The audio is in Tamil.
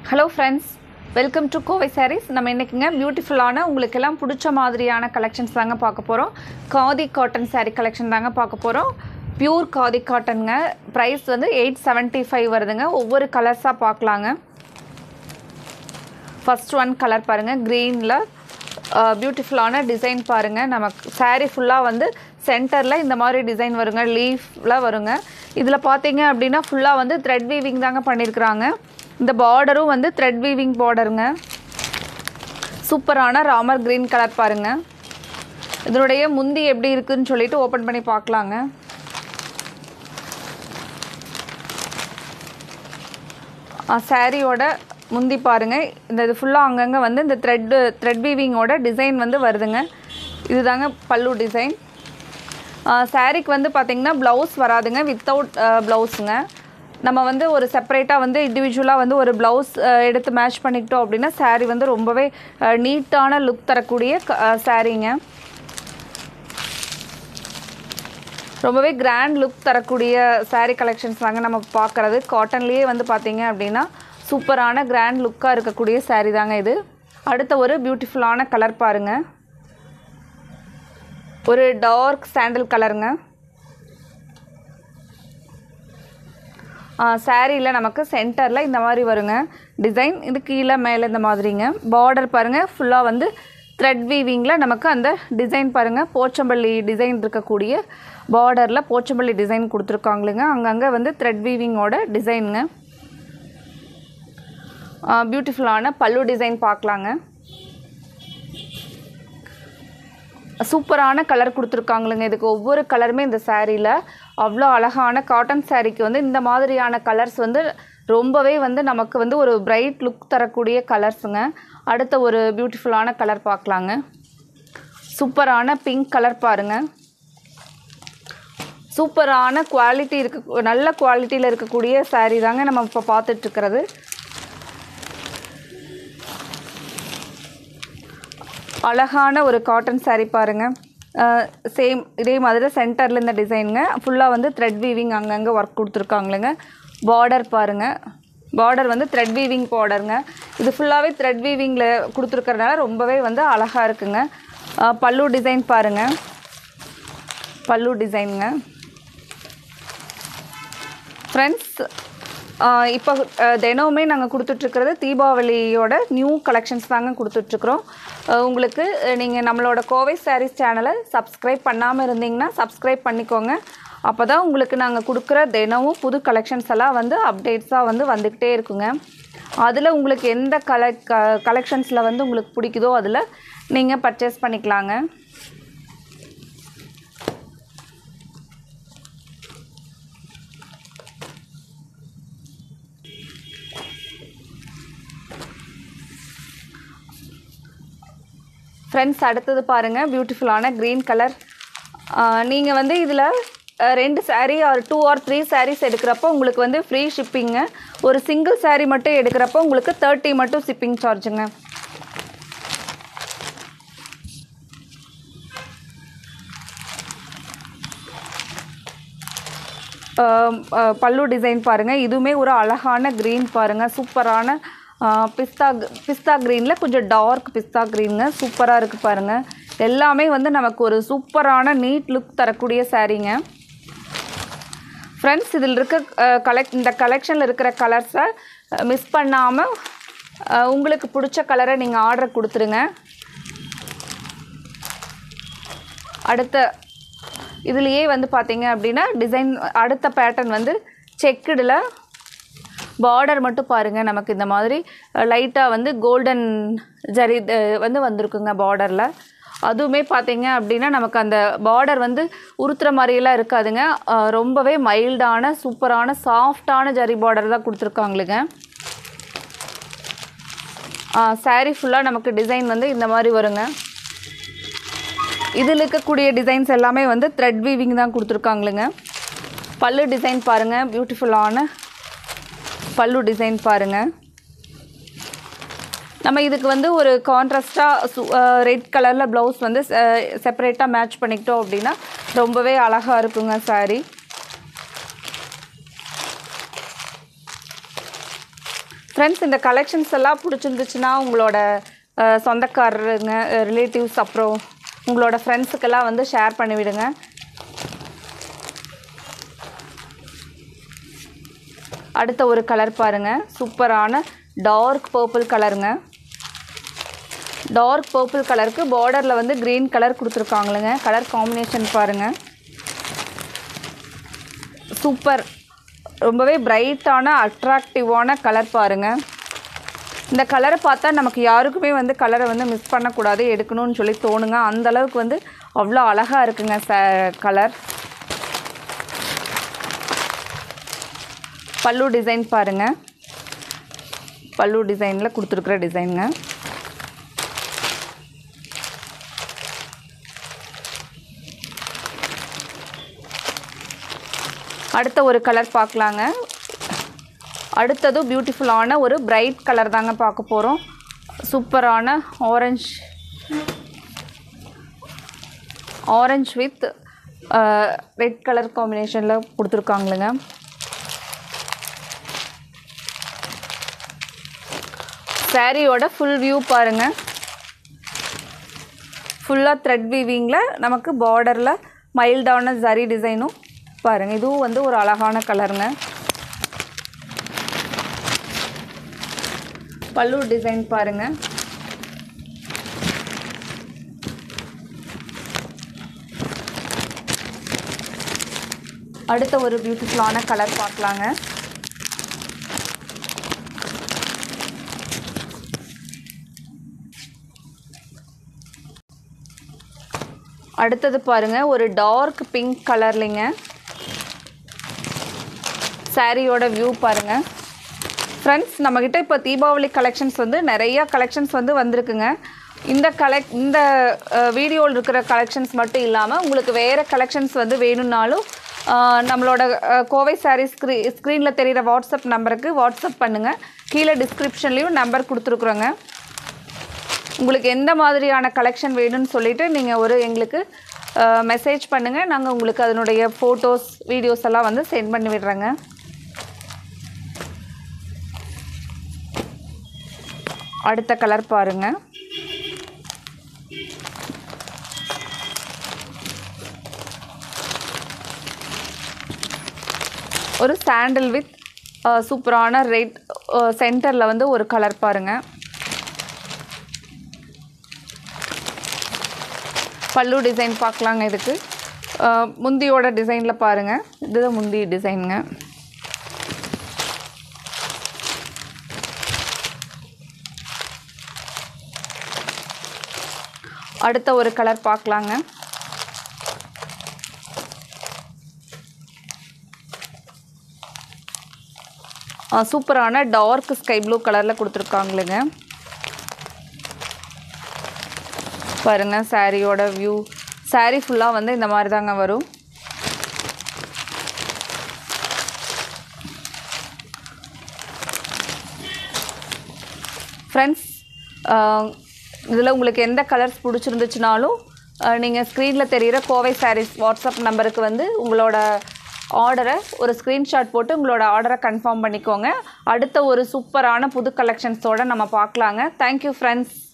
hello friends welcome to Kovai sarees நம்ம இன்றைக்குங்க பியூட்டிஃபுல்லான உங்களுக்கு எல்லாம் பிடிச்ச மாதிரியான கலெக்ஷன்ஸ் தாங்க பார்க்க போகிறோம் காதி காட்டன் saree கலெக்ஷன் தாங்க பார்க்க போகிறோம் பியூர் காதி காட்டனுங்க ப்ரைஸ் வந்து எயிட் செவன்ட்டி ஃபைவ் வருதுங்க ஒவ்வொரு கலர்ஸாக பார்க்கலாங்க ஃபர்ஸ்ட் ஒன் கலர் பாருங்கள் க்ரீனில் பியூட்டிஃபுல்லான டிசைன் பாருங்கள் நமக்கு saree ஃபுல்லாக வந்து சென்டரில் இந்த மாதிரி டிசைன் வருங்க லீஃபில் வருங்க இதில் பார்த்தீங்க அப்படின்னா ஃபுல்லாக வந்து த்ரெட் வீவிங் தாங்க பண்ணியிருக்கிறாங்க இந்த பார்டரும் வந்து த்ரெட் வீவிங் பார்டருங்க சூப்பரான ராமர் க்ரீன் கலர் பாருங்க இதனுடைய முந்தி எப்படி இருக்குன்னு சொல்லிட்டு ஓப்பன் பண்ணி பார்க்கலாங்க சாரியோட முந்தி பாருங்க இந்த இது ஃபுல்லாக அங்கங்கே வந்து இந்த த்ரெட்டு த்ரெட் வீவிங்கோட டிசைன் வந்து வருதுங்க இதுதாங்க பல்லு டிசைன் சாரீக்கு வந்து பார்த்திங்கன்னா ப்ளவுஸ் வராதுங்க வித்தவுட் ப்ளவுஸுங்க நம்ம வந்து ஒரு செப்பரேட்டாக வந்து இண்டிவிஜுவலாக வந்து ஒரு ப்ளவுஸ் எடுத்து மேட்ச் பண்ணிக்கிட்டோம் அப்படின்னா saree வந்து ரொம்பவே நீட்டான லுக் தரக்கூடிய சாரீங்க ரொம்பவே கிராண்ட் லுக் தரக்கூடிய saree கலெக்ஷன்ஸ் தாங்க நம்ம பார்க்குறது காட்டன்லேயே வந்து பார்த்தீங்க அப்படின்னா சூப்பரான கிராண்ட் லுக்காக இருக்கக்கூடிய saree தாங்க இது அடுத்த ஒரு பியூட்டிஃபுல்லான கலர் பாருங்க ஒரு டார்க் சாண்டல் கலருங்க சாரியில் நமக்கு சென்டரில் இந்த மாதிரி வருங்க டிசைன் இது கீழே மேலே இந்த மாதிரிங்க பார்டர் பாருங்கள் ஃபுல்லாக வந்து த்ரெட் வீவிங்கில் நமக்கு அந்த டிசைன் பாருங்கள் போச்சம்பள்ளி டிசைன் இருக்கக்கூடிய பார்டரில் போச்சம்பள்ளி டிசைன் கொடுத்துருக்காங்களுங்க அங்கங்கே வந்து த்ரெட் வீவிங்கோட டிசைனுங்க பியூட்டிஃபுல்லான பல்லு டிசைன் பார்க்கலாங்க சூப்பரான கலர் கொடுத்துருக்காங்களுங்க இதுக்கு ஒவ்வொரு கலருமே இந்த சாரியில் அவ்வளோ அழகான காட்டன் சாரீக்கு வந்து இந்த மாதிரியான கலர்ஸ் வந்து ரொம்பவே வந்து நமக்கு வந்து ஒரு பிரைட் லுக் தரக்கூடிய கலர்ஸுங்க அடுத்த ஒரு பியூட்டிஃபுல்லான கலர் பார்க்கலாங்க சூப்பரான பிங்க் கலர் பாருங்கள் சூப்பரான குவாலிட்டி இருக்க நல்ல குவாலிட்டியில் இருக்கக்கூடிய சாரீ தாங்க நம்ம இப்போ பார்த்துட்ருக்கிறது அழகான ஒரு காட்டன் saree பாருங்கள் சேம் இதே மாதிரி சென்டரில் இந்த டிசைனுங்க ஃபுல்லாக வந்து த்ரெட் வீவிங் அங்கங்கே ஒர்க் கொடுத்துருக்காங்களுங்க பார்டர் பாருங்கள் பார்டர் வந்து த்ரெட் வீவிங் பார்டருங்க இது ஃபுல்லாகவே த்ரெட் வீவிங்கில் கொடுத்துருக்கறனால ரொம்பவே வந்து அழகாக இருக்குங்க அஹ் பல்லு டிசைன் பாருங்கள் பல்லு டிசைனுங்க ஃப்ரெண்ட்ஸ் இப்போ தினமுமே நாங்கள் கொடுத்துட்ருக்கிறது தீபாவளியோட நியூ கலெக்ஷன்ஸ் தாங்க கொடுத்துட்ருக்குறோம் உங்களுக்கு நீங்கள் நம்மளோட கோவை சாரீஸ் சேனலை சப்ஸ்கிரைப் பண்ணாமல் இருந்தீங்கன்னா சப்ஸ்கிரைப் பண்ணிக்கோங்க அப்போ தான் உங்களுக்கு நாங்கள் கொடுக்குற தினமும் புது கலெக்ஷன்ஸ் எல்லாம் வந்து அப்டேட்ஸாக வந்து வந்துக்கிட்டே இருக்குங்க அதில் உங்களுக்கு எந்த கல க கலெக்ஷன்ஸில் வந்து உங்களுக்கு பிடிக்குதோ அதில் நீங்கள் பர்ச்சேஸ் பண்ணிக்கலாங்க ஃப்ரெண்ட்ஸ் அடுத்தது பாருங்கள் பியூட்டிஃபுல்லான க்ரீன் கலர் நீங்கள் வந்து இதில் ரெண்டு saree or two or three sarees எடுக்கிறப்போ உங்களுக்கு வந்து ஃப்ரீ ஷிப்பிங்க ஒரு சிங்கிள் saree மட்டும் எடுக்கிறப்போ உங்களுக்கு தேர்ட்டி மட்டும் ஷிப்பிங் சார்ஜுங்க பல்லு டிசைன் பாருங்கள் இதுவுமே ஒரு அழகான க்ரீன் பாருங்கள் சூப்பரான பிஸ்தா பிஸ்தா க்ரீனில் கொஞ்சம் டார்க் பிஸ்தா க்ரீனுங்க சூப்பராக இருக்குது பாருங்கள் எல்லாமே வந்து நமக்கு ஒரு சூப்பரான நீட் லுக் தரக்கூடிய சாரீங்க ஃப்ரெண்ட்ஸ் இதில் இருக்க கலெக் இந்த கலெக்ஷனில் இருக்கிற கலர்ஸை மிஸ் பண்ணாமல் உங்களுக்கு பிடிச்ச கலரை நீங்கள் ஆர்டர் கொடுத்துருங்க அடுத்த இதுலேயே வந்து பார்த்தீங்க அப்படின்னா டிசைன் அடுத்த பேட்டர்ன் வந்து செக்குடில் பார்டர் மட்டும் பாருங்கள் நமக்கு இந்த மாதிரி லைட்டாக வந்து கோல்டன் ஜரி அஹ், வந்து வந்திருக்குங்க பார்டரில் அதுவுமே பார்த்தீங்க அப்படின்னா நமக்கு அந்த பார்டர் வந்து உறுத்துற மாதிரியெல்லாம் இருக்காதுங்க அஹ், ரொம்பவே மைல்டான சூப்பரான சாஃப்டான ஜரி பார்டர் தான் கொடுத்துருக்காங்களுங்க சாரீ ஃபுல்லாக நமக்கு டிசைன் வந்து இந்த மாதிரி வருங்க இதில் இருக்கக்கூடிய டிசைன்ஸ் எல்லாமே வந்து த்ரெட் வீவிங் தான் கொடுத்துருக்காங்களுங்க பல்லு டிசைன் பாருங்கள் பியூட்டிஃபுல்லான பல்லு டிசைன் பாருங்கள் நம்ம இதுக்கு வந்து ஒரு கான்ட்ராஸ்டாக ரெட் கலரில் ப்ளவுஸ் வந்து செப்பரேட்டாக மேட்ச் பண்ணிக்கிட்டோம் அப்படின்னா ரொம்பவே அழகாக இருக்குங்க saree ஃப்ரெண்ட்ஸ் இந்த கலெக்ஷன்ஸ் எல்லாம் பிடிச்சிருந்துச்சுன்னா உங்களோட அஹ், சொந்தக்காரருங்க ரிலேட்டிவ்ஸ் அப்புறம் உங்களோட ஃப்ரெண்ட்ஸுக்கெல்லாம் வந்து ஷேர் பண்ணிவிடுங்க அடுத்த ஒரு கலர் பாருங்க சூப்பரான டார்க் பர்பிள் கலருங்க டார்க் பர்பிள் கலருக்கு பார்டரில் வந்து க்ரீன் கலர் கொடுத்துருக்காங்களுங்க கலர் காம்பினேஷன் பாருங்கள் சூப்பர் ரொம்பவே பிரைட்டான அட்ராக்டிவான கலர் பாருங்கள் இந்த கலரை பார்த்தா நமக்கு யாருக்குமே வந்து கலரை வந்து மிஸ் பண்ணக்கூடாது எடுக்கணும்னு சொல்லி தோணுங்க அந்த அளவுக்கு வந்து அவ்வளோ அழகாக இருக்குங்க ச கலர் பல்லு டிசைன் பாருங்கள் பல்லு டிசைனில் கொடுத்துருக்குற டிசைனுங்க அடுத்த ஒரு கலர் பார்க்கலாங்க அடுத்தது பியூட்டிஃபுல்லான ஒரு பிரைட் கலர் தாங்க பார்க்க போகிறோம் சூப்பரான orange orange with red colour காம்பினேஷனில் கொடுத்துருக்காங்களுங்க சாரியோட ஃபுல் வியூ பாருங்கள் ஃபுல்லாக த்ரெட் வீவிங்கில் நமக்கு பார்டரில் மைல்டான ஜரி டிசைனும் பாருங்கள் இதுவும் வந்து ஒரு அழகான கலருங்க பல்லு டிசைன் பாருங்கள் அடுத்த ஒரு பியூட்டிஃபுல்லான கலர் பார்க்கலாங்க அடுத்தது பாருங்க ஒரு டார்க் பிங்க் கலர்லிங்க சாரியோட வியூ பாருங்க ஃப்ரெண்ட்ஸ் நம்மக்கிட்ட இப்போ தீபாவளி கலெக்ஷன்ஸ் வந்து நிறைய கலெக்ஷன்ஸ் வந்து வந்திருக்குங்க இந்த கலெக் இந்த வீடியோவில் இருக்கிற கலெக்ஷன்ஸ் மட்டும் இல்லாமல் உங்களுக்கு வேறு கலெக்ஷன்ஸ் வந்து வேணும்னாலும் அஹ், நம்மளோட அஹ், கோவை சாரீ ஸ்க்ரீ ஸ்க்ரீனில் தெரிகிற வாட்ஸ்அப் நம்பருக்கு வாட்ஸ்அப் பண்ணுங்கள் கீழே டிஸ்கிரிப்ஷன்லேயும் நம்பர் கொடுத்துருக்குறோங்க உங்களுக்கு எந்த மாதிரியான கலெக்ஷன் வேணும்னு சொல்லிட்டு நீங்கள் ஒரு எங்களுக்கு மெசேஜ் பண்ணுங்கள் நாங்கள் உங்களுக்கு அதனுடைய ஃபோட்டோஸ் வீடியோஸ் எல்லாம் வந்து சென்ட் பண்ணி விடுறோங்க அடுத்த கலர் பாருங்க ஒரு சாண்டில் வித் சூப்பரான ரெட் சென்டரில் வந்து ஒரு கலர் பாருங்கள் பல்லு டிசைன் பார்க்கலாங்க இதுக்கு அஹ், முந்தியோட டிசைனில் பாருங்கள் இதுதான் முந்தி டிசைனுங்க அடுத்த ஒரு கலர் பார்க்கலாங்க அஹ், சூப்பரான டார்க் ஸ்கை ப்ளூ கலரில் கொடுத்துருக்காங்களுங்க பாருங்க சாரியோட வியூ saree ஃபுல்லாக வந்து இந்த மாதிரி தாங்க வரும் ஃப்ரெண்ட்ஸ் இதில் உங்களுக்கு எந்த கலர்ஸ் பிடிச்சிருந்துச்சுனாலும் நீங்கள் ஸ்க்ரீனில் தெரிகிற கோவை சாரீஸ் வாட்ஸ்அப் நம்பருக்கு வந்து உங்களோட ஆர்டரை ஒரு ஸ்க்ரீன்ஷாட் போட்டு உங்களோட ஆர்டரை கன்ஃபார்ம் பண்ணிக்கோங்க அடுத்த ஒரு சூப்பரான புது கலெக்ஷன்ஸோடு நம்ம பார்க்கலாங்க தேங்க்யூ ஃப்ரெண்ட்ஸ்